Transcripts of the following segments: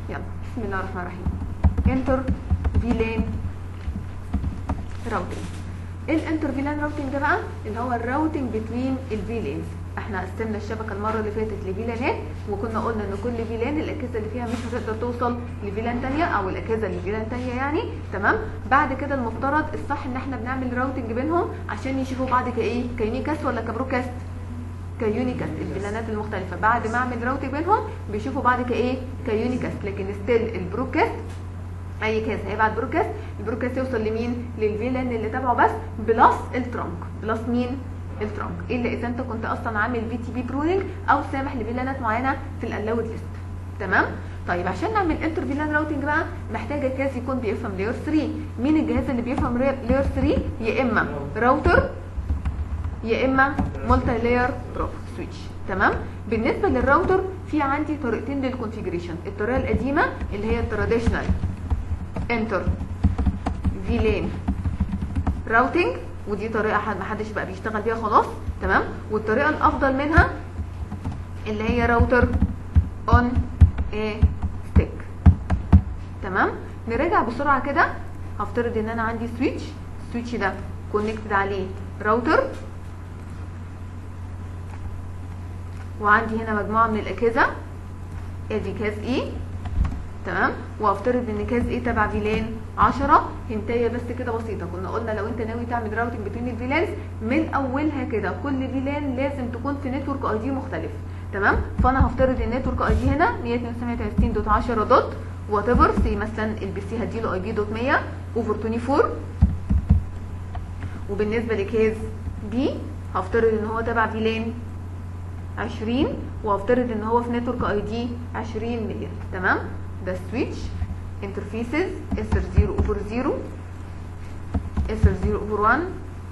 يلا بسم الله الرحمن الرحيم انتر فيلان راوتنج ايه الانتر فيلان راوتنج ده بقى اللي هو الراوتنج بتوين الفيلانز احنا قسمنا الشبكه المره اللي فاتت لفيلانات وكنا قلنا ان كل فيلان الاجهزه اللي فيها مش هتقدر توصل لفيلان تانية او الاجهزه اللي فيلان تانية يعني تمام بعد كده المفترض الصح ان احنا بنعمل راوتنج بينهم عشان يشوفوا بعض كايه كيونيكاست ولا كبروكاست كيونيكاست الفيلانات المختلفه بعد ما اعمل راوتنج بينهم بيشوفوا بعض كايه كيونيكاست لكن ستيل البروكاست اي كاس هيبعت بروكاست البروكاست يوصل لمين للفيلان اللي تبعه بس بلس الترانك بلس مين الترانك الا اذا انت كنت اصلا عامل في تي بي برولينج او سامح لفيلانات معينه في الالاود ليست تمام طيب عشان نعمل انتر فيلان راوتنج بقى محتاجه كاس يكون بيفهم لاير 3 مين الجهاز اللي بيفهم لاير 3 يا اما راوتر يا اما مولتي لاير بروب سويتش تمام بالنسبه للراوتر في عندي طريقتين للكونفيجريشن الطريقه القديمه اللي هي التراديشنال انتر فيلان راوتنج ودي طريقه حد ما حدش بقى بيشتغل بيها خلاص تمام والطريقه الافضل منها اللي هي راوتر اون اي ستيك تمام نراجع بسرعه كده هفترض ان انا عندي سويتش السويتش ده كونكتد عليه راوتر وعندي هنا مجموعه من الاجهزه ادي كاس اي تمام وافترض ان كاز ايه تبع فيلان 10 هنتايه بس كده بسيطه كنا قلنا لو انت ناوي تعمل راوتنج بين الفيلانز من اولها كده كل فيلان لازم تكون في نتورك اي دي مختلف تمام فانا هفترض النتورك اي دي هنا 192.10 دوت وات ايفر سي مثلا البي سي هديله اي دي دوت 100 اوفر 24 وبالنسبه لكاز بي هفترض ان هو تبع فيلان 20 وهفترض ان هو في نتورك اي دي 20 100 تمام ده سويتش انترفيسز اسر 0 اوفر 0 اسر 0 اوفر 1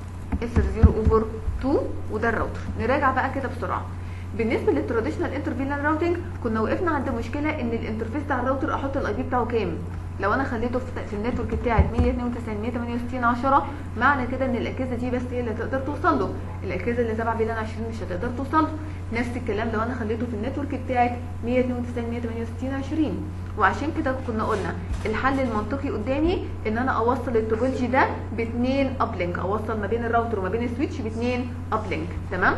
اسر 0 اوفر 2 وده الراوتر نراجع بقى كده بسرعه بالنسبه للتراديشنال انترفيلان راوتنج كنا وقفنا عند مشكله ان الانترفيس بتاع الراوتر احط الاي بي بتاعه كام لو انا خليته في النتورك بتاعي 192 168 10 معنى كده ان الاجهزه دي بس هي اللي تقدر توصل له الاجهزه اللي تبع فيلان 20 مش هتقدر توصل له نفس الكلام لو انا خليته في النتورك بتاعت 192 168 20 وعشان كده كنا قلنا الحل المنطقي قدامي ان انا اوصل التوبولوجي ده باثنين ابلينك اوصل ما بين الراوتر وما بين السويتش باثنين ابلينك تمام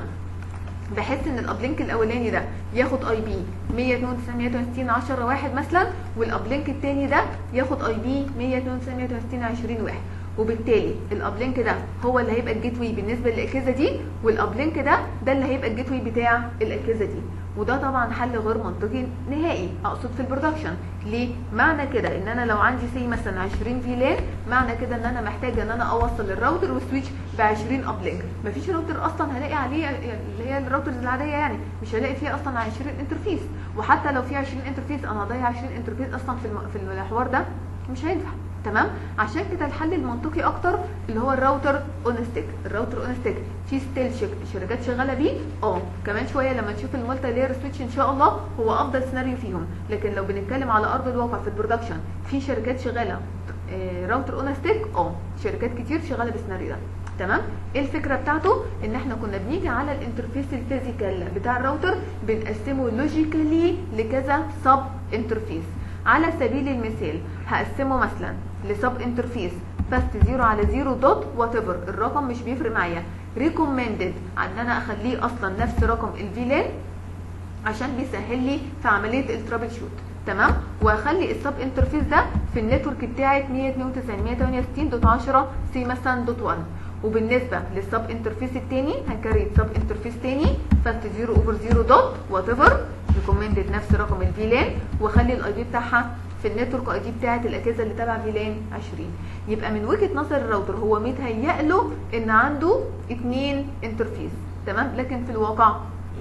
بحيث ان الابلينك الاولاني ده ياخد اي بي 192 168 10 واحد مثلا والابلينك الثاني ده ياخد اي بي 192 168 20 واحد وبالتالي الابلينك ده هو اللي هيبقى الجيت واي بالنسبه للاجهزه دي والابلينك ده ده اللي هيبقى الجيت واي بتاع الاجهزه دي وده طبعا حل غير منطقي نهائي اقصد في البرودكشن ليه معنى كده ان انا لو عندي سي مثلا 20 فيلان معنى كده ان انا محتاجه ان انا اوصل الراوتر والسويتش ب 20 ابلينك مفيش راوتر اصلا هلاقي عليه اللي هي الراوترز العاديه يعني مش هلاقي فيها اصلا 20 انترفيس وحتى لو في 20 انترفيس انا هضيع 20 انترفيس اصلا في الم... في الحوار ده مش هينفع تمام عشان كده الحل المنطقي اكتر اللي هو الراوتر اون ستيك الراوتر اون ستيك في ستيل شركات شغاله بيه اه كمان شويه لما نشوف المالتي لاير سويتش ان شاء الله هو افضل سيناريو فيهم لكن لو بنتكلم على ارض الواقع في البرودكشن في شركات شغاله راوتر اون ستيك اه شركات كتير شغاله بالسيناريو ده تمام ايه الفكره بتاعته ان احنا كنا بنيجي على الانترفيس الفيزيكال بتاع الراوتر بنقسمه لوجيكالي لكذا سب انترفيس على سبيل المثال هقسمه مثلا لسب انترفيس فاست 0 على 0 دوت وات ايفر الرقم مش بيفرق معايا ريكومندد ان انا اخليه اصلا نفس رقم الفيلان عشان بيسهل لي في عمليه الترابل شوت تمام واخلي السب انترفيس ده في النتورك بتاعت 192 168 دوت 10 سي مثلا دوت 1 وبالنسبه للسب انترفيس الثاني هنكريت سب انترفيس ثاني فاست 0 اوفر 0 دوت وات ايفر ريكومندد نفس رقم الفيلان واخلي الاي دي بتاعها في النتورك اي دي بتاعه الاجهزه اللي تبع فيلان 20 يبقى من وجهه نظر الراوتر هو متهيأ له ان عنده اثنين انترفيس تمام لكن في الواقع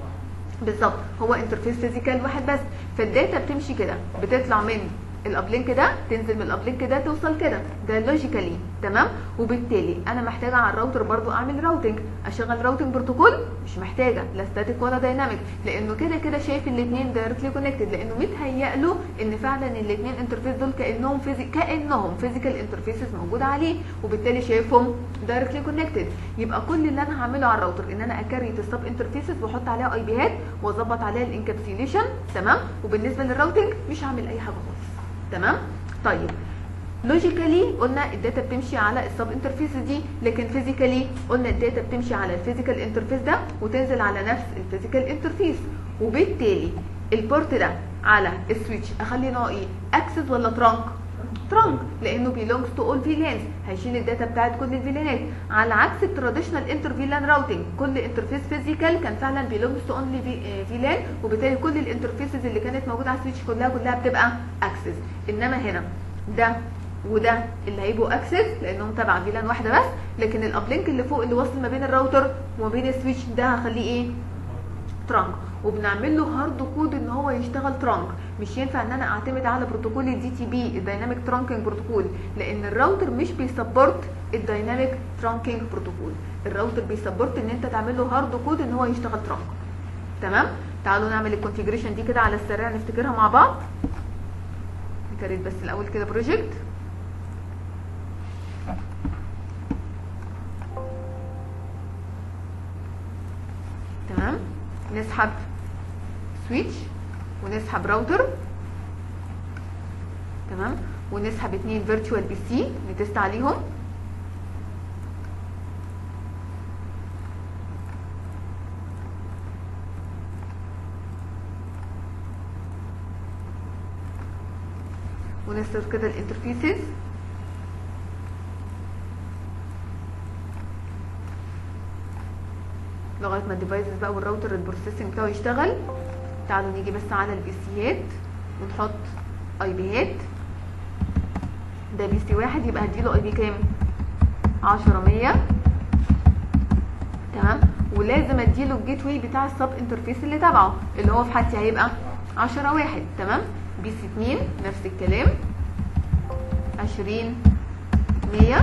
بالظبط هو انترفيس فيزيكال واحد بس فالداتا بتمشي كده بتطلع من الابلينك ده تنزل من الابلينك ده توصل كده ده لوجيكالي تمام وبالتالي انا محتاجه على الراوتر برضو اعمل راوتنج اشغل راوتنج بروتوكول مش محتاجه لا ستاتيك ولا دايناميك لانه كده كده شايف الاثنين دايركتلي كونكتد لانه متهيأ له ان فعلا الاثنين انترفيس دول كانهم فيزي كانهم فيزيكال انترفيسز موجوده عليه وبالتالي شايفهم دايركتلي كونكتد يبقى كل اللي انا هعمله على الراوتر ان انا اكريت السب انترفيسز واحط عليها اي بيات واظبط عليها الانكابسيليشن تمام وبالنسبه للراوتنج مش هعمل اي حاجه خالص تمام طيب لوجيكالي قلنا الداتا بتمشي على السب انترفيس دي لكن فيزيكالي قلنا الداتا بتمشي على الفيزيكال انترفيس ده وتنزل على نفس الفيزيكال انترفيس وبالتالي البورت ده على السويتش اخلي نوعه ايه اكسس ولا ترانك ترانك لانه بيلونجز تو اول فيلانز هيشيل الداتا بتاعت كل الفيلانات على عكس التراديشنال انتر فيلان راوتنج كل انترفيس فيزيكال كان فعلا بيلونجز تو اونلي فيلان وبالتالي كل الانترفيسز اللي كانت موجوده على السويتش كلها كلها بتبقى اكسس انما هنا ده وده اللي هيبقوا اكسس لانهم تبع فيلان واحده بس لكن الابلينك اللي فوق اللي واصل ما بين الراوتر وما بين السويتش ده هخليه ايه ترانك وبنعمل له هارد كود ان هو يشتغل ترانك مش ينفع ان انا اعتمد على بروتوكول الدي تي بي الدايناميك ترانكينج بروتوكول لان الراوتر مش بيسبورت الدايناميك ترانكينج بروتوكول الراوتر بيسبورت ان انت تعمل له هارد كود ان هو يشتغل ترانك تمام تعالوا نعمل الكونفيجريشن دي كده على السريع نفتكرها مع بعض نكريت بس الاول كده بروجكت تمام نسحب سويتش ونسحب راوتر تمام ونسحب اتنين فيرتشوال بي سي نتست عليهم ونستر كده الانترفيسز لغايه ما الديفايسز بقى والراوتر البروسيسنج بتاعه يشتغل تعالوا نيجي بس على البي سيات ونحط اي بيات ده بي سي واحد يبقى هديله اي بي كام 10 100 تمام ولازم اديله الجيت واي بتاع السب انترفيس اللي تبعه اللي هو في حالتي هيبقى 10 واحد تمام بي سي 2 نفس الكلام 20 100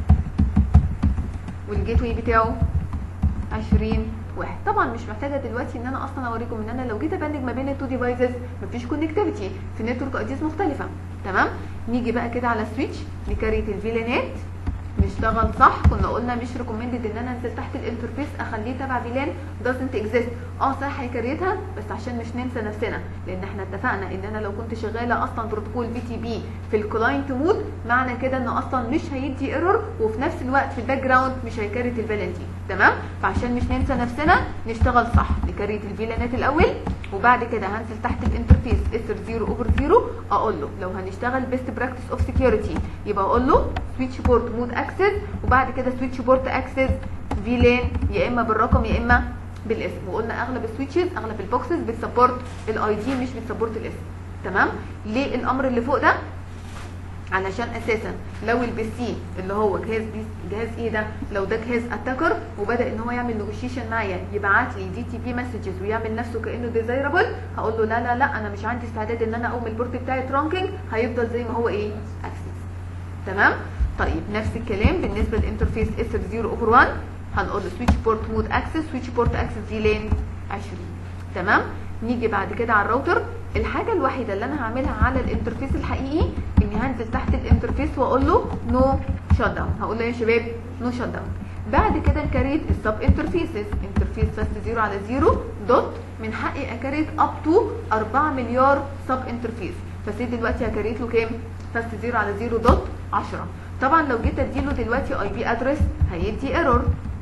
والجيت واي بتاعه 20 واحد طبعا مش محتاجه دلوقتي ان انا اصلا اوريكم ان انا لو جيت ابندج ما بين التو ديفايسز مفيش كونكتيفيتي في نتورك ايديز مختلفه تمام نيجي بقى كده على سويتش نكريت الفيلانات نشتغل صح كنا قلنا مش ريكومندد ان انا انزل تحت الانترفيس اخليه تبع فيلان doesn't exist اه صح هيكريتها بس عشان مش ننسى نفسنا لان احنا اتفقنا ان انا لو كنت شغاله اصلا بروتوكول في تي بي في الكلاينت مود معنى كده ان اصلا مش هيدي ايرور وفي نفس الوقت في الباك جراوند مش هيكريت الفيلان دي تمام فعشان مش ننسى نفسنا نشتغل صح نكريت الفيلانات الاول وبعد كده هنزل تحت الانترفيس اسر 0 اوفر 0 اقول له لو هنشتغل بيست براكتس اوف سكيورتي يبقى اقول له سويتش بورت مود اكسس وبعد كده سويتش بورت اكسس فيلان يا اما بالرقم يا اما بالاسم وقلنا اغلب السويتشز اغلب البوكسز بتسبورت الاي دي مش بتسبورت الاسم تمام ليه الامر اللي فوق ده علشان اساسا لو البي سي اللي هو جهاز بي جهاز ايه ده لو ده جهاز اتاكر وبدا ان هو يعمل نيجوشيشن معايا يبعت لي دي تي بي مسجز ويعمل نفسه كانه ديزايربل هقول له لا لا لا انا مش عندي استعداد ان انا اقوم البورت بتاعي ترانكينج هيفضل زي ما هو ايه اكسس تمام طيب نفس الكلام بالنسبه للانترفيس اس 0 اوفر 1 هنقول له سويتش بورت مود اكسس سويتش بورت اكسس دي لين 20 تمام نيجي بعد كده على الراوتر الحاجه الوحيده اللي انا هعملها على الانترفيس الحقيقي اني هنزل تحت الانترفيس واقول له نو شات داون هقول له يا شباب نو شات داون بعد كده نكريت السب انترفيسز انترفيس فاست 0 على 0 دوت من حقي اكريت اب تو 4 مليار سب انترفيس فسي دلوقتي هكريت له كام فاست 0 على 0 دوت 10 طبعا لو جيت اديله دلوقتي اي بي ادرس هيدي ايرور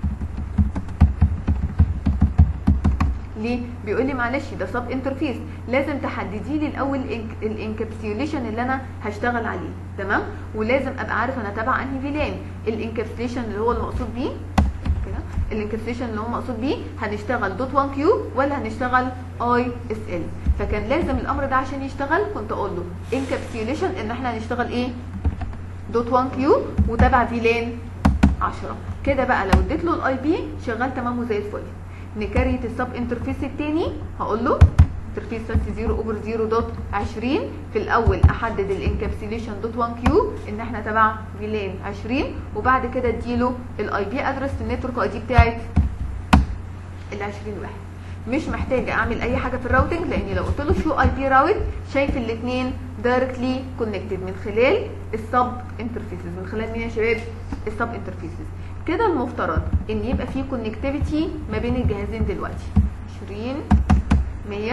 ليه؟ بيقول لي معلش ده سب انترفيس لازم تحددي لي الاول الانكابسيوليشن اللي انا هشتغل عليه تمام؟ ولازم ابقى عارف انا تبع انهي فيلان الانكابسيوليشن اللي هو المقصود بيه كده الانكابسيوليشن اللي هو مقصود بيه هنشتغل دوت 1 كيو ولا هنشتغل اي اس ال فكان لازم الامر ده عشان يشتغل كنت اقول له انكابسيوليشن ان احنا هنشتغل ايه؟ دوت 1 كيو وتبع فيلان 10 كده بقى لو اديت له الاي بي شغال تمام وزي الفل نكريت السب انترفيس التاني هقول له انترفيس بس 0 اوفر 0 دوت 20 في الاول احدد الانكابسيليشن دوت 1 كيو ان احنا تبع فيلان 20 وبعد كده اديله الاي بي ادرس في النتورك اي دي بتاعت ال 20 واحد مش محتاجه اعمل اي حاجه في الراوتنج لاني لو قلت له شو اي بي راوت شايف الاثنين دايركتلي كونكتد من خلال السب انترفيسز من خلال مين يا شباب السب انترفيسز كده المفترض ان يبقى في كونكتيفيتي ما بين الجهازين دلوقتي 20 100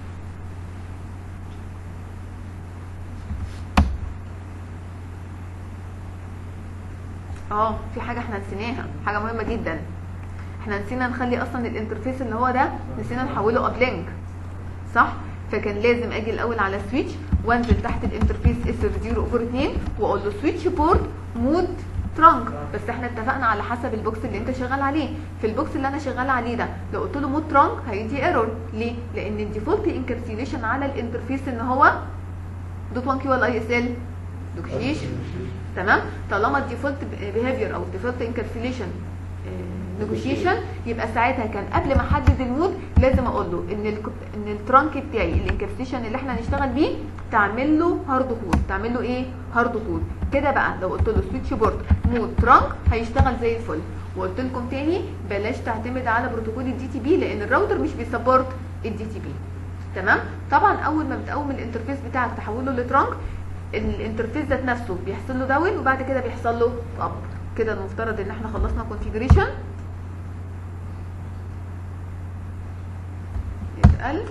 اه في حاجه احنا نسيناها حاجه مهمه جدا احنا نسينا نخلي اصلا الانترفيس اللي هو ده نسينا نحوله ابلينك صح فكان لازم اجي الاول على سويتش وانزل تحت الانترفيس اس 0 اوفر 2 واقول له سويتش بورت مود ترانك بس احنا اتفقنا على حسب البوكس اللي انت شغال عليه في البوكس اللي انا شغال عليه ده لو قلت له مود ترانك هيدي ايرور ليه لان الديفولت انكابسيليشن على الانترفيس ان هو دوت 1 كيو ولا اي اس ال دوكشيشن تمام طالما الديفولت بيهافير او الديفولت انكابسيليشن نيجوشيشن يبقى ساعتها كان قبل ما احدد المود لازم اقول له ان ال ان الترانك بتاعي الانكابسيشن اللي احنا هنشتغل بيه تعمل له هارد كود تعمل له ايه هارد كود كده بقى لو قلت له سويتش بورد مود ترانك هيشتغل زي الفل وقلت لكم تاني بلاش تعتمد على بروتوكول الدي تي بي لان الراوتر مش بيسبورت الدي تي بي تمام طبعا اول ما بتقوم الانترفيس بتاعك تحوله لترانك الانترفيس ذات نفسه بيحصل له داون وبعد كده بيحصل له اب كده المفترض ان احنا خلصنا كونفيجريشن يتقل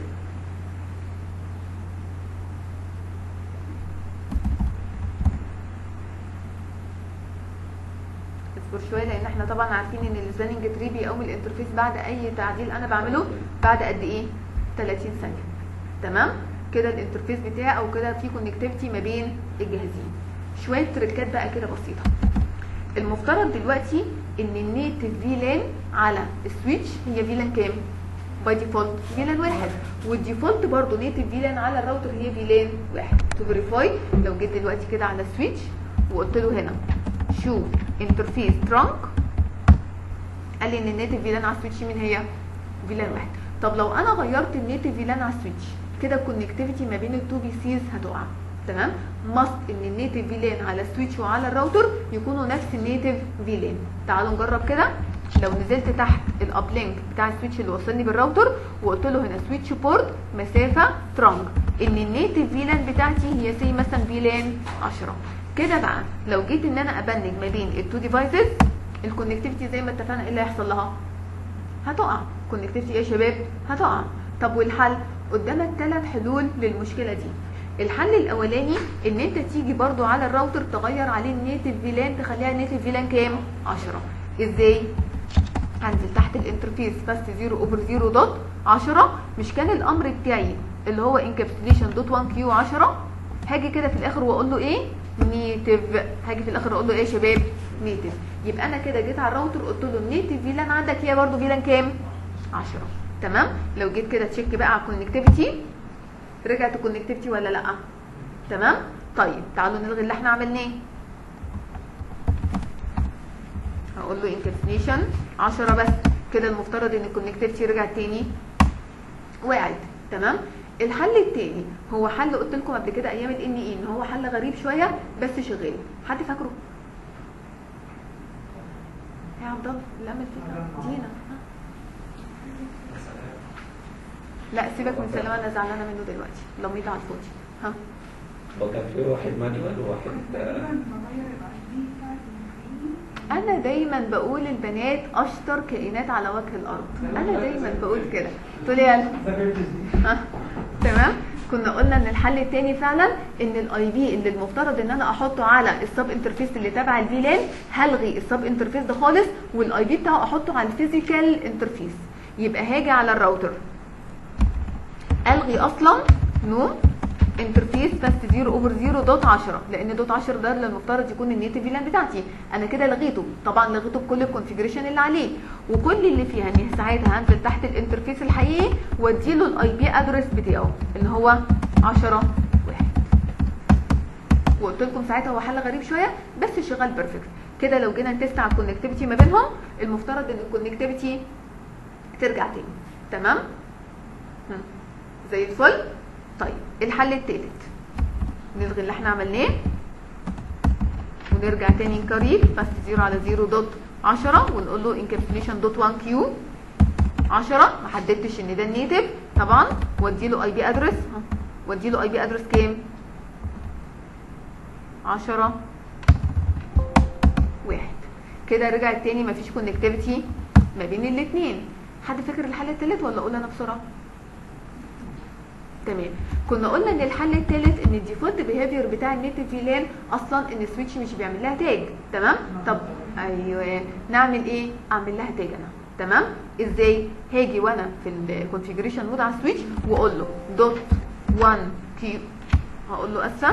اصبر شويه لان احنا طبعا عارفين ان السباننج تري بيقوم الانترفيس بعد اي تعديل انا بعمله بعد قد ايه 30 ثانيه تمام كده الانترفيس بتاعي او كده في كونكتيفيتي ما بين الجهازين شويه تريكات بقى كده بسيطه المفترض دلوقتي ان النيتف فيلان على السويتش هي فيلان كام باي ديفولت فيلان واحد والديفولت برضو نيتف فيلان على الراوتر هي فيلان واحد تو فيريفاي لو جيت دلوقتي كده على السويتش وقلت له هنا شو انترفيس ترانك قال لي ان النيتف فيلان على السويتش مين هي فيلان واحد طب لو انا غيرت النيتف فيلان على السويتش كده الكونكتيفيتي ما بين التو بي سيز هتقع تمام ماست ان النيتف فيلان على السويتش وعلى الراوتر يكونوا نفس النيتف فيلان تعالوا نجرب كده لو نزلت تحت الابلينك بتاع السويتش اللي وصلني بالراوتر وقلت له هنا سويتش بورت مسافه ترانك ان النيتف فيلان بتاعتي هي سي مثلا فيلان 10 كده بقى لو جيت ان انا ابنج ما بين التو ديفايسز الكونكتيفيتي زي ما اتفقنا ايه اللي هيحصل لها هتقع كونكتيفيتي ايه يا شباب هتقع طب والحل قدامك ثلاث حلول للمشكله دي الحل الاولاني ان انت تيجي برضو على الراوتر تغير عليه النيتف فيلان تخليها نيتف فيلان كام 10 ازاي هنزل تحت الانترفيس فاست 0 اوفر 0 دوت 10 مش كان الامر بتاعي اللي هو انكابسوليشن دوت 1 كيو 10 هاجي كده في الاخر واقول له ايه نيتف هاجي في الاخر اقول له ايه يا شباب نيتف يبقى انا كده جيت على الراوتر قلت له النيتف فيلان عندك هي برضو فيلان كام 10 تمام لو جيت كده تشيك بقى على الكونكتيفيتي رجعت الكونكتيفيتي ولا لا تمام طيب تعالوا نلغي اللي احنا عملناه هقول له انكابسوليشن 10 بس كده المفترض ان الكونكتيفيتي رجعت تاني وقعت تمام الحل التاني هو حل قلت لكم قبل كده ايام الان اي ان هو حل غريب شويه بس شغال حد فاكره يا عبد الله اللي عمل فكره دينا ها؟ لا سيبك من سلامه انا زعلانه منه دلوقتي لميط على الفاضي ها هو كان في واحد مانيوال وواحد انا دايما بقول البنات اشطر كائنات على وجه الارض انا دايما بقول كده تقول لي يلا ها تمام كنا قلنا ان الحل التاني فعلا ان الاي بي اللي المفترض ان انا احطه على السب انترفيس اللي تبع الفيلان هلغي السب انترفيس ده خالص والاي بي بتاعه احطه على الفيزيكال انترفيس يبقى هاجي على الراوتر الغي اصلا نو انترفيس بس 0 اوفر 0 دوت 10 لان دوت 10 ده اللي المفترض يكون النيتف فيلان بتاعتي انا كده لغيته طبعا لغيته بكل الكونفيجريشن اللي عليه وكل اللي فيها ان ساعتها هنزل تحت الانترفيس الحقيقي واديله الاي بي ادرس بتاعه اللي هو 10 واحد وقلت لكم ساعتها هو حل غريب شويه بس شغال بيرفكت كده لو جينا نتست على الكونكتيفيتي ما بينهم المفترض ان الكونكتيفيتي ترجع تاني تمام زي الفل طيب الحل التالت نلغي اللي احنا عملناه ونرجع تاني نكريت فاست 0 على 0 دوت 10 ونقول له انكابسوليشن دوت 1 كيو 10 ما حددتش ان ده النيتف طبعا وادي له اي بي ادرس وادي له اي بي ادرس كام 10 واحد كده رجعت تاني مفيش كونكتيفيتي ما بين الاثنين حد فاكر الحل التالت ولا اقول انا بسرعه تمام كنا قلنا ان الحل الثالث ان الديفولت بيهافير بتاع النيتف فيلان اصلا ان السويتش مش بيعمل لها تاج تمام طب ايوه نعمل ايه اعمل لها تاج انا تمام ازاي هاجي وانا في الكونفيجريشن مود على السويتش واقول له دوت 1 كيو هقول له اسفه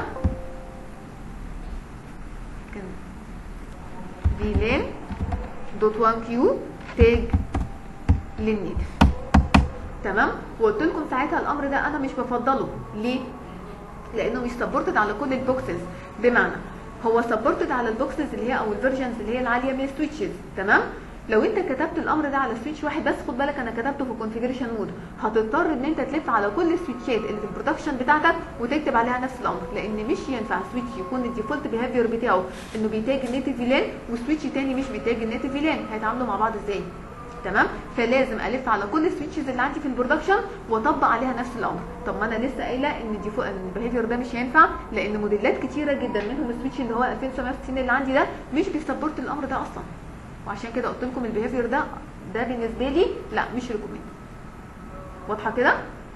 كان فيلان دوت 1 كيو تاج للنيتف تمام وقلت لكم ساعتها الامر ده انا مش بفضله ليه لانه مش سبورتد على كل البوكسز بمعنى هو سبورتد على البوكسز اللي هي او الفيرجنز اللي هي العاليه من السويتشز تمام لو انت كتبت الامر ده على سويتش واحد بس خد بالك انا كتبته في الكونفيجريشن مود هتضطر ان انت تلف على كل السويتشات اللي في البرودكشن بتاعتك وتكتب عليها نفس الامر لان مش ينفع سويتش يكون الديفولت بيهافير بتاعه انه بيتاج النيتف فيلان وسويتش تاني مش بيتاج النيتف فيلان هيتعاملوا مع بعض ازاي تمام فلازم الف على كل السويتشز اللي عندي في البرودكشن واطبق عليها نفس الامر طب ما انا لسه قايله ان الديفو البيهيفير ده مش هينفع لان موديلات كتيره جدا منهم السويتش اللي هو 2760 اللي عندي ده مش بيسبورت الامر ده اصلا وعشان كده قلت لكم البيهيفير ده ده بالنسبه لي لا مش ريكومند واضحه كده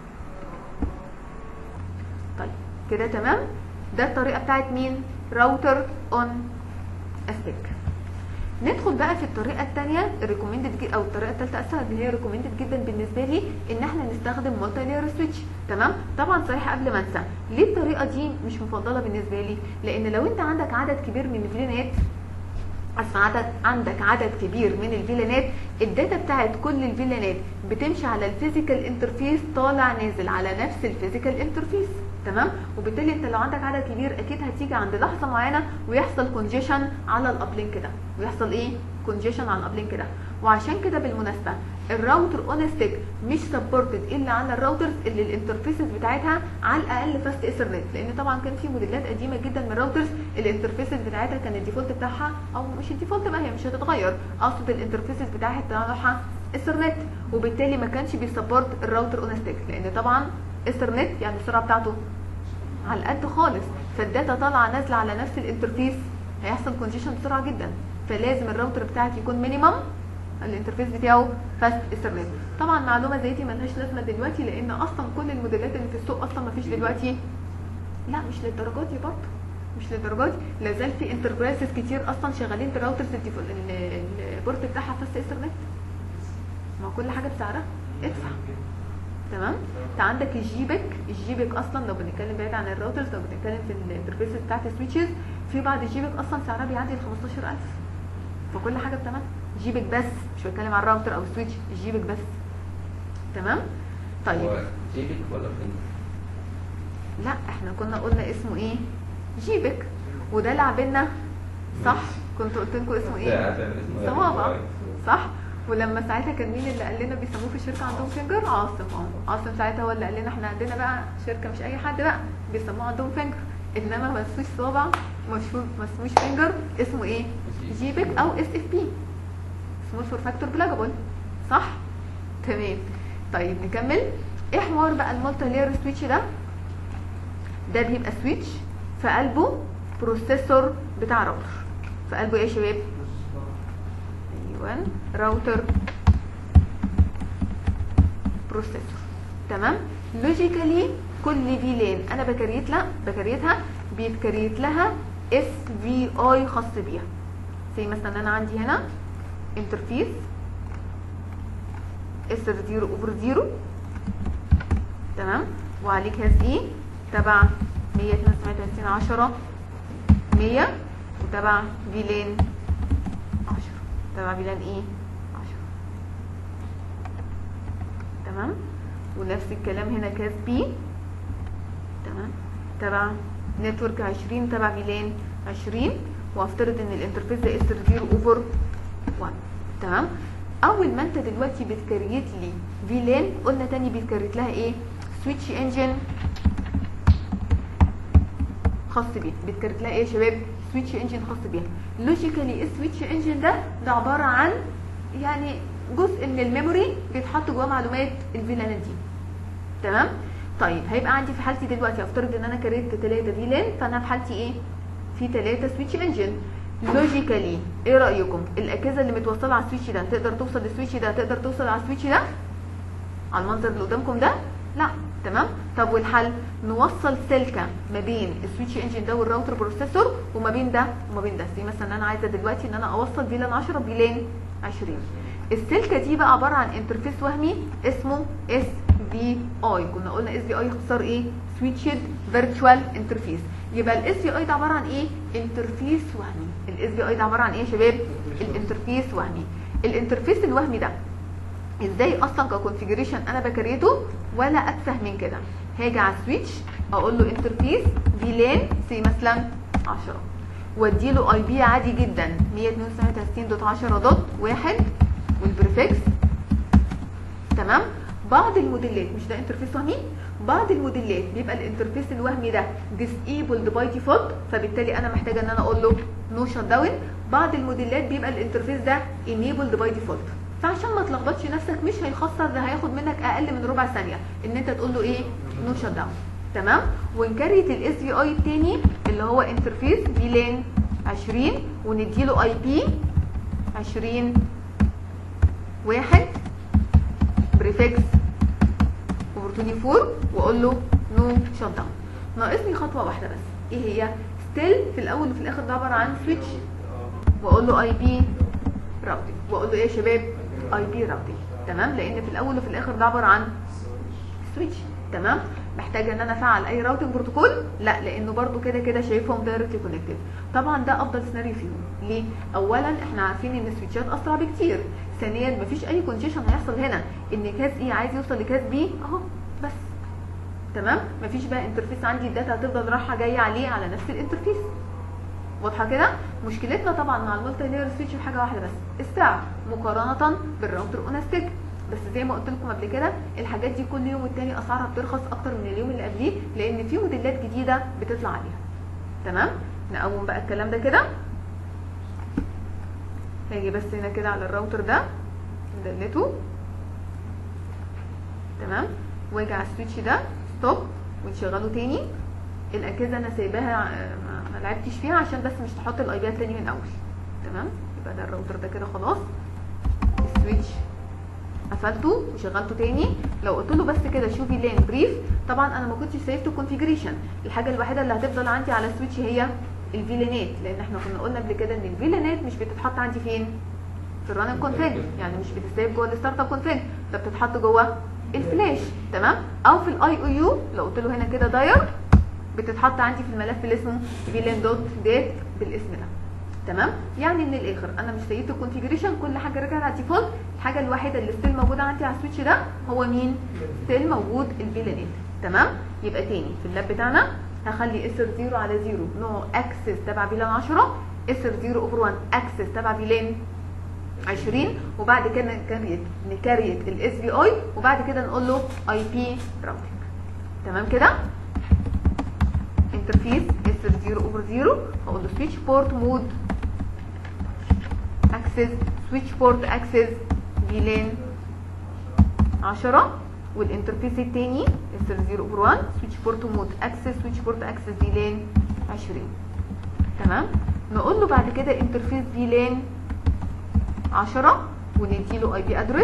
طيب كده تمام ده الطريقه بتاعت مين راوتر اون استيك ندخل بقى في الطريقه الثانيه الريكومندد او الطريقه الثالثه اسهل اللي هي ريكومندد جدا بالنسبه لي ان احنا نستخدم مالتي لاير سويتش تمام طبعا صحيح قبل ما انسى ليه الطريقه دي مش مفضله بالنسبه لي لان لو انت عندك عدد كبير من الفيلانات اسف عدد عندك عدد كبير من الفيلانات الداتا بتاعت كل الفيلانات بتمشي على الفيزيكال انترفيس طالع نازل على نفس الفيزيكال انترفيس تمام وبالتالي انت لو عندك عدد كبير اكيد هتيجي عند لحظه معينه ويحصل كونجيشن على الابلينك ده ويحصل ايه كونجيشن على الابلينك ده وعشان كده بالمناسبه الراوتر اون ستيك مش سبورتد الا على الراوترز اللي الانترفيسز بتاعتها على الاقل فاست ايثرنت لان طبعا كان في موديلات قديمه جدا من الراوترز الانترفيسز بتاعتها كان الديفولت بتاعها او مش الديفولت بقى هي مش هتتغير اقصد الانترفيسز بتاعتها نوعها ايثرنت وبالتالي ما كانش بيسبورت الراوتر اون ستيك لان طبعا ايثرنت يعني السرعه بتاعته على القد خالص فالداتا طالعه نازله على نفس الانترفيس هيحصل كونجيشن بسرعه جدا فلازم الراوتر بتاعك يكون مينيمم الانترفيس بتاعه فاست ايثرنت طبعا معلومه زي دي ملهاش لازمه دلوقتي لان اصلا كل الموديلات اللي في السوق اصلا ما فيش دلوقتي لا مش للدرجات دي برضه مش للدرجات دي لا زال في انتربرايزز كتير اصلا شغالين براوترز البورت بتاعها فاست ايثرنت ما كل حاجه بسعرها ادفع تمام انت عندك الجيبك الجيبك اصلا لو بنتكلم بعيد عن الراوترز لو بنتكلم في الانترفيس بتاعت السويتشز في بعض الجيبك اصلا سعرها بيعدي ال 15000 فكل حاجه بتمن جيبك بس مش بتكلم عن الراوتر او السويتش الجيبك بس تمام طيب هو جيبك ولا فين؟ لا احنا كنا قلنا اسمه ايه جيبك وده اللي عاملنا صح كنت قلت لكم اسمه ايه ده عشان اسمه صوابع صح ولما ساعتها كان مين اللي قال لنا بيسموه في الشركه عندهم فينجر عاصم اه عاصم ساعتها هو اللي قال لنا احنا عندنا بقى شركه مش اي حد بقى بيسموه عندهم فينجر انما ما اسموش صوابع مشهور ما اسموش فينجر اسمه ايه جيبك او اس اف بي سمول فور فاكتور بلاجابل صح تمام طيب نكمل ايه حوار بقى المالتي لاير سويتش ده ده بيبقى سويتش في قلبه بروسيسور بتاع راوتر في قلبه ايه يا شباب ايوه راوتر بروسيسور تمام لوجيكالي كل في لين انا بكريت لا بكريتها بيتكريت لها اس في اي خاص بيها زي مثلا انا عندي هنا انترفيس اس 0 اوفر 0 تمام وعليك هاز ايه تبع 128 10 100 وتبع فيلان 10 تبع فيلان ايه 10 تمام ونفس الكلام هنا كاس بي تمام تبع نتورك 20 تبع فيلان 20 وافترض ان الانترفيس ده اس 0 اوفر 1 تمام اول ما انت دلوقتي بتكريت لي فيلان قلنا تاني بيتكريت لها ايه سويتش انجن خاص بيها بتكرت لها ايه يا شباب سويتش انجن خاص بيها لوجيكالي السويتش انجن ده ده عباره عن يعني جزء من الميموري بيتحط جواه معلومات الفيلانات دي تمام طيب هيبقى عندي في حالتي دلوقتي افترض ان انا كريت 3 فيلان فانا في حالتي ايه في 3 سويتش انجن لوجيكالي ايه رايكم الاجهزه اللي متوصله على السويتش ده تقدر توصل للسويتش ده تقدر توصل على السويتش ده على المنظر اللي قدامكم ده لا تمام طب والحل نوصل سلكه ما بين السويتش انجن ده والراوتر بروسيسور وما بين ده وما بين ده زي مثلا انا عايزه دلوقتي ان انا اوصل فيلان 10 بفيلان 20 السلكه دي بقى عباره عن انترفيس وهمي اسمه اس في اي كنا قلنا اس في اي اختصار ايه سويتشد فيرتشوال انترفيس يبقى الاس في اي ده عباره عن ايه انترفيس وهمي الاس في اي ده عباره عن ايه يا شباب الانترفيس وهمي الانترفيس الوهمي ده ازاي اصلا ككونفيجريشن انا بكريته ولا اتفه من كده هاجي على السويتش اقول له انترفيس فيلان سي مثلا 10 وادي له اي بي عادي جدا 192.10.1 والبريفكس تمام بعض الموديلات مش ده انترفيس وهمي بعض الموديلات بيبقى الانترفيس الوهمي ده disabled باي ديفولت فبالتالي انا محتاجه ان انا اقول له نو شت داون بعض الموديلات بيبقى الانترفيس ده enabled باي ديفولت فعشان ما تلخبطش نفسك مش هيخسر ده هياخد منك اقل من ربع ثانيه ان انت تقول له ايه نو شت داون تمام ونكريت الاس في اي التاني اللي هو انترفيس فيلان 20 ونديله اي بي 20 واحد بريفكس اوبورتوني 4 واقول له نو شت داون ناقصني خطوه واحده بس ايه هي ستيل في الاول وفي الاخر ده عباره عن سويتش واقول له اي بي راوتنج واقول له ايه يا شباب اي بي راوتنج تمام لان في الاول وفي الاخر ده عباره عن سويتش تمام محتاجه ان انا افعل اي راوتنج بروتوكول لا لانه برده كده كده شايفهم دايركتلي كونكتد طبعا ده افضل سيناريو فيهم ليه اولا احنا عارفين ان السويتشات اسرع بكتير ثانيا مفيش اي كونجيشن هيحصل هنا ان كاس اي عايز يوصل لكاس بي اهو بس تمام مفيش بقى انترفيس عندي الداتا هتفضل رايحه جايه عليه على نفس الانترفيس واضحه كده مشكلتنا طبعا مع المالتي لاير سويتش في حاجه واحده بس السعر مقارنه بالراوتر اونستيك بس زي ما قلت لكم قبل كده الحاجات دي كل يوم والتاني اسعارها بترخص اكتر من اليوم اللي قبليه لان في موديلات جديده بتطلع عليها تمام نقوم بقى الكلام ده كده هاجي بس هنا كده على الراوتر ده ندلته تمام واجي على السويتش ده ستوب ونشغله تاني الاجهزه انا سايباها آه، ما- ما لعبتش فيها عشان بس مش تحط الايبيات تاني من اول تمام يبقى ده الراوتر ده كده خلاص السويتش قفلته وشغلته تاني لو قلت له بس كده شوفي لين بريف طبعا انا ما كنتش سيفت كونفيجريشن الحاجه الوحيده اللي هتفضل عندي على السويتش هي الفيلانات لان احنا كنا قلنا قبل كده ان الفيلانات مش بتتحط عندي فين في الران كونفيج يعني مش بتسيب جوه الستارت اب كونفيج ده بتتحط جوه الفلاش تمام او في الاي او يو لو قلت له هنا كده داير بتتحط عندي في الملف اللي اسمه فيلان دوت ديت بالاسم ده تمام يعني من الاخر انا مش سيبت الكونفيجريشن كل حاجه رجعت على الديفولت الحاجه الوحيده اللي ستيل موجوده عندي على السويتش ده هو مين ستيل موجود الفيلانات تمام يبقى تاني في اللاب بتاعنا هخلي اسر 0 على 0 نوع اكسس تبع فيلان 10 اسر 0 اوفر 1 اكسس تبع فيلان 20 وبعد كده نكريت نكريت الاس بي اي وبعد كده نقول له اي بي راوتنج تمام كده انترفيس اس 0 اوفر 0 هقول له سويتش بورت مود اكسس سويتش بورت اكسس فيلان 10 والانترفيس التاني اس 0 اوفر 1 سويتش بورت مود اكسس سويتش بورت اكسس فيلان 20 تمام نقول له بعد كده انترفيس فيلان 10 ونديله اي بي ادرس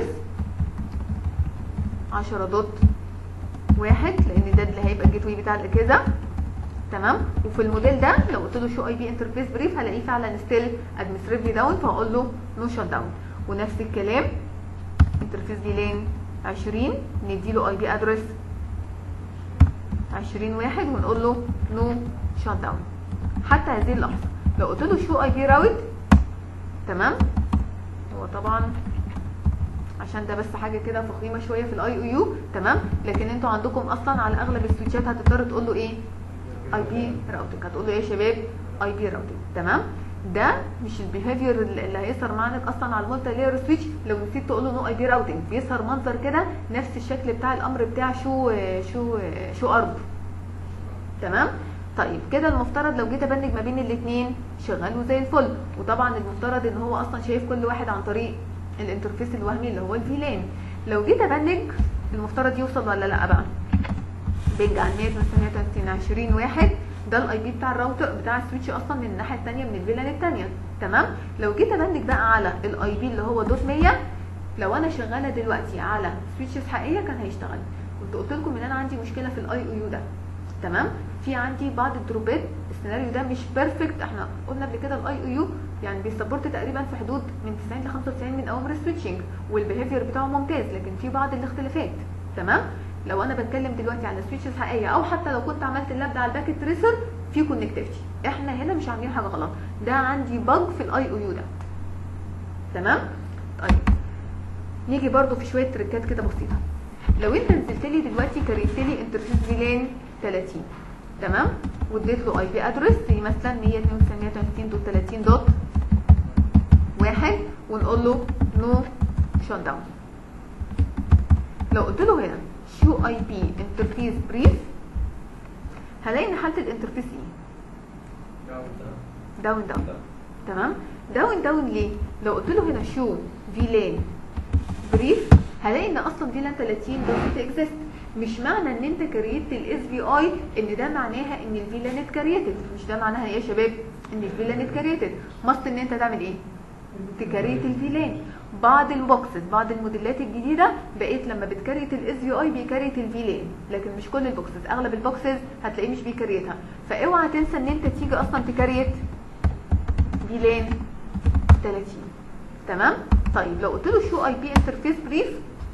10 دوت واحد لان ده اللي هيبقى الجيت واي بتاع الاجهزه تمام وفي الموديل ده لو قلت له شو اي بي انترفيس بريف هلاقيه فعلا ستيل ادمنستريتلي داون فهقول له نو شت داون ونفس الكلام انترفيس فيلان 20 نديله اي بي ادرس 20 واحد ونقول له نو شت داون حتى هذه اللحظه لو قلت له شو اي بي راوت تمام هو طبعا عشان ده بس حاجه كده فخيمه شويه في الاي او يو تمام لكن انتوا عندكم اصلا على اغلب السويتشات هتضطر تقول له ايه اي بي راوتنج هتقول له ايه يا شباب اي بي راوتنج تمام ده مش البيهيفير اللي هيظهر معاك اصلا على المولتي لاير سويتش لو نسيت تقول له نو اي بي راوتنج بيظهر منظر كده نفس الشكل بتاع الامر بتاع شو شو شو ارض تمام طيب كده المفترض لو جيت ابنج ما بين الاثنين شغال وزي الفل وطبعا المفترض ان هو اصلا شايف كل واحد عن طريق الانترفيس الوهمي اللي هو الفيلان لو جيت ابنج المفترض يوصل ولا لا بقى بنج على 138 20 واحد ده الاي بي بتاع الراوتر بتاع السويتش اصلا من الناحيه الثانيه من الفيلان الثانيه تمام لو جيت ابنج بقى على الاي بي اللي هو دوت 100 لو انا شغاله دلوقتي على سويتشز حقيقيه كان هيشتغل كنت قلت لكم ان انا عندي مشكله في الاي او يو ده تمام في عندي بعض الدروبات السيناريو ده مش بيرفكت احنا قلنا قبل كده الاي او يو يعني بيسبورت تقريبا في حدود من 90 ل 95 من اوامر السويتشنج والبيهيفير بتاعه ممتاز لكن في بعض الاختلافات تمام لو انا بتكلم دلوقتي على سويتشز حقيقيه او حتى لو كنت عملت اللاب ده على الباكيت تريسر في كونكتيفيتي احنا هنا مش عاملين حاجه غلط ده عندي بج في الاي او يو ده تمام طيب نيجي برضو في شويه تريكات كده بسيطه لو انت نزلت لي دلوقتي كريت لي انترفيس فيلان 30 تمام واديت له اي بي ادرس زي مثلا 192.168 دوت واحد ونقول له نو شوت داون لو قلت له هنا شو اي بي انترفيس بريف هلاقي ان حاله الانترفيس ايه داون داون تمام داون داون ليه لو قلت له هنا شو فيلان بريف هلاقي ان اصلا فيلان 30 doesn't exist مش معنى ان انت كريت الاس في اي ان ده معناها ان الفيلان اتكريتد مش ده معناها ايه يا شباب ان الفيلان اتكريتد ماست ان انت تعمل ايه تكريت الفيلان بعض البوكسز بعض الموديلات الجديده بقيت لما بتكريت الاس في اي بيكريت الفيلان لكن مش كل البوكسز اغلب البوكسز هتلاقيه مش بيكريتها فاوعى تنسى ان انت تيجي اصلا تكريت فيلان 30 تمام طيب لو قلت له شو اي بي انترفيس بريف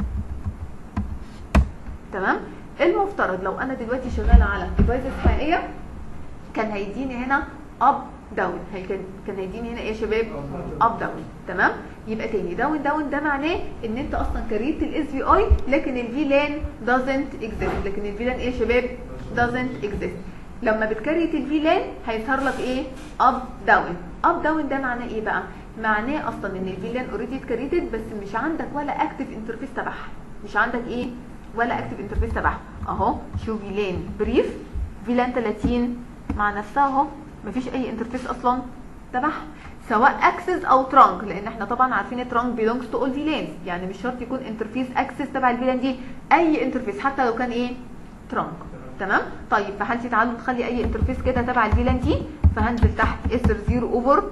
تمام المفترض لو انا دلوقتي شغاله على ديفايسز حقيقيه كان هيديني هنا اب داون كان كان هيديني هنا ايه يا شباب اب داون تمام يبقى تاني داون داون ده معناه ان انت اصلا كريت الاس في اي لكن الفي لان doesn't exist لكن الفي لان ايه يا شباب doesn't exist لما بتكريت الفي لان هيظهر لك ايه اب داون اب داون ده معناه ايه بقى معناه اصلا ان الفي لان اوريدي اتكريتد بس مش عندك ولا اكتف انترفيس تبعها مش عندك ايه ولا اكتف انترفيس تبعها اهو شو فيلان بريف فيلان 30 مع نفسها اهو مفيش اي انترفيس اصلا تبعها سواء اكسس او ترانك لان احنا طبعا عارفين الترانك بيلونجز تو اول فيلانز يعني مش شرط يكون انترفيس اكسس تبع الفيلان دي اي انترفيس حتى لو كان ايه ترانك تمام طيب في حالتي تعالوا نخلي اي انترفيس كده تبع الفيلان دي فهنزل تحت اسر 0 اوفر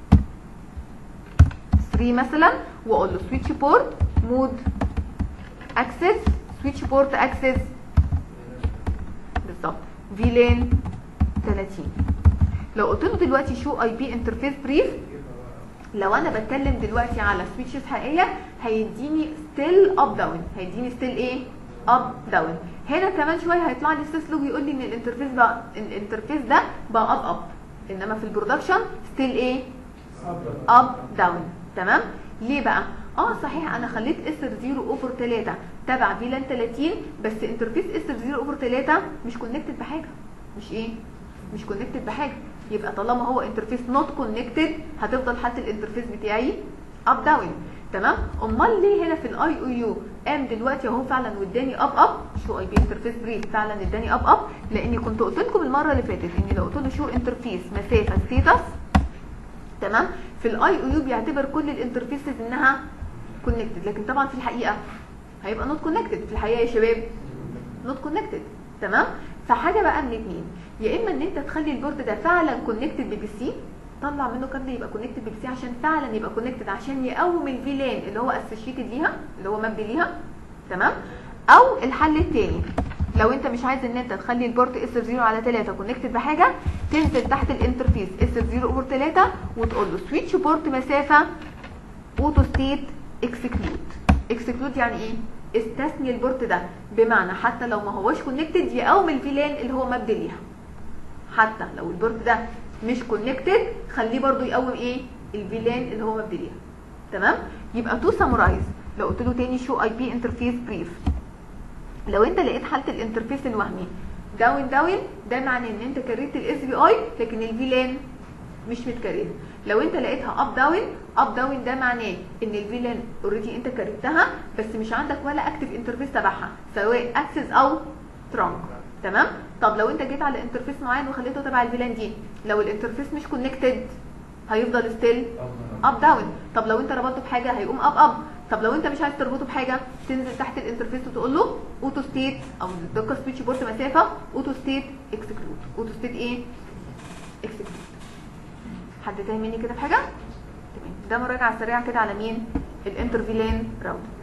3 مثلا واقول له سويتش بورت مود اكسس سويتش بورت اكسس بالظبط فيلان 30 لو قلت له دلوقتي شو اي بي انترفيس بريف لو انا بتكلم دلوقتي على سويتشز حقيقيه هيديني ستيل اب داون هيديني ستيل ايه اب داون هنا كمان شويه هيطلع لي سيس لوج يقول لي ان الانترفيس بقى الانترفيس ده بقى اب اب انما في البرودكشن ستيل ايه اب داون تمام ليه بقى اه صحيح انا خليت اسر 0 اوفر 3 تبع فيلان 30 بس انترفيس اسر 0 اوفر 3 مش كونكتد بحاجه مش ايه مش كونكتد بحاجه يبقى طالما هو انترفيس نوت كونكتد هتفضل حاله الانترفيس بتاعي اب داون تمام امال ليه هنا في الاي او يو قام دلوقتي اهو فعلا واداني اب اب شو اي بي انترفيس بريف فعلا اداني اب اب لاني كنت قلت لكم المره اللي فاتت اني لو قلت له شو انترفيس مسافه ستيتس تمام في الاي او يو بيعتبر كل الانترفيسز انها كونكتد لكن طبعا في الحقيقه هيبقى نوت كونكتد في الحقيقه يا شباب نوت كونكتد تمام فحاجه بقى من اتنين يا اما ان انت تخلي البورد ده فعلا كونكتد ببي سي طلع منه كارد يبقى كونكتد ببي سي عشان فعلا يبقى كونكتد عشان يقوم الفيلان اللي هو اسوشيتد ليها اللي هو مبني ليها تمام او الحل التاني لو انت مش عايز ان انت تخلي البورت اس 0 على 3 كونكتد بحاجه تنزل تحت الانترفيس اس 0 اوفر 3 وتقول له سويتش بورت مسافه اوتو ستيت اكسكلود اكسكلود يعني ايه استثني البورت ده بمعنى حتى لو ما هوش كونكتد يقوم الفيلان اللي هو مبدي ليها حتى لو البورت ده مش كونكتد خليه برضو يقوم ايه الفيلان اللي هو مبدي ليها تمام يبقى تو سامرايز لو قلت له تاني شو اي بي انترفيس بريف لو انت لقيت حاله الانترفيس الوهمي داون داون ده معناه ان انت كريت الاس بي اي لكن الفيلان مش متكرر لو انت لقيتها اب داون اب داون ده معناه ان الفيلان اوريدي انت كررتها بس مش عندك ولا اكتف انترفيس تبعها سواء اكسس او ترانك تمام طب لو انت جيت على انترفيس معين وخليته تبع الفيلان دي لو الانترفيس مش كونكتد هيفضل ستيل اب داون طب لو انت ربطته بحاجه هيقوم اب اب طب لو انت مش عايز تربطه بحاجه تنزل تحت الانترفيس وتقول له اوتو ستيت او دقه سويتش بورت مسافه اوتو ستيت اكسكلود اوتو ستيت ايه اكسكلود حد تاني مني كده في حاجه تمام ده مراجعه سريعه كده على مين الانترفيلان راوتر